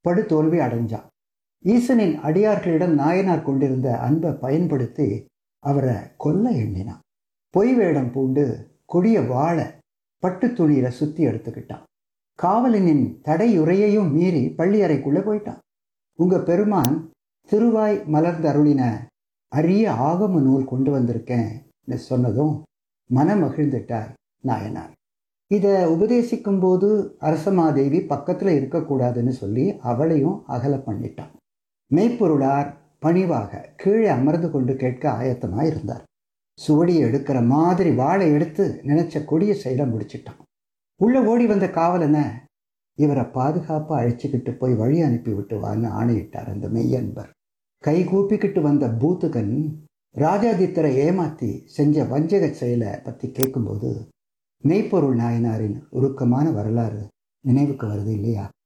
படுதோல்வி அடைஞ்சான் ஈசனின் அடியார்களிடம் நாயனார் கொண்டிருந்த அன்பை பயன்படுத்தி அவரை கொல்ல எண்ணினான் பொய் வேடம் பூண்டு கொடிய வாழை பட்டு துணியில சுத்தி எடுத்துக்கிட்டான் காவலனின் தடையுறையையும் மீறி பள்ளி அறைக்குள்ள போயிட்டான் உங்க பெருமான் திருவாய் மலர்ந்தருளின அரிய ஆகம நூல் கொண்டு வந்திருக்கேன் சொன்னதும் மனமகிழ்ந்துட்டார் நாயனார் இதை உபதேசிக்கும் போது அரசமாதேவி பக்கத்தில் இருக்கக்கூடாதுன்னு சொல்லி அவளையும் அகல பண்ணிட்டான் மெய்ப்பொருளார் பணிவாக கீழே அமர்ந்து கொண்டு கேட்க ஆயத்தமாக இருந்தார் சுவடியை எடுக்கிற மாதிரி வாழை எடுத்து நினைச்ச கொடிய செயலை முடிச்சிட்டான் உள்ள ஓடி வந்த காவலனை இவரை பாதுகாப்பாக அழைச்சிக்கிட்டு போய் வழி அனுப்பி விட்டுவான்னு ஆணையிட்டார் அந்த மெய்யன்பர் கை கூப்பிக்கிட்டு வந்த பூத்துகன் ராஜாதித்தரை ஏமாத்தி செஞ்ச வஞ்சக செயலை பற்றி கேட்கும்போது மெய்ப்பொருள் நாயனாரின் உருக்கமான வரலாறு நினைவுக்கு வருது இல்லையா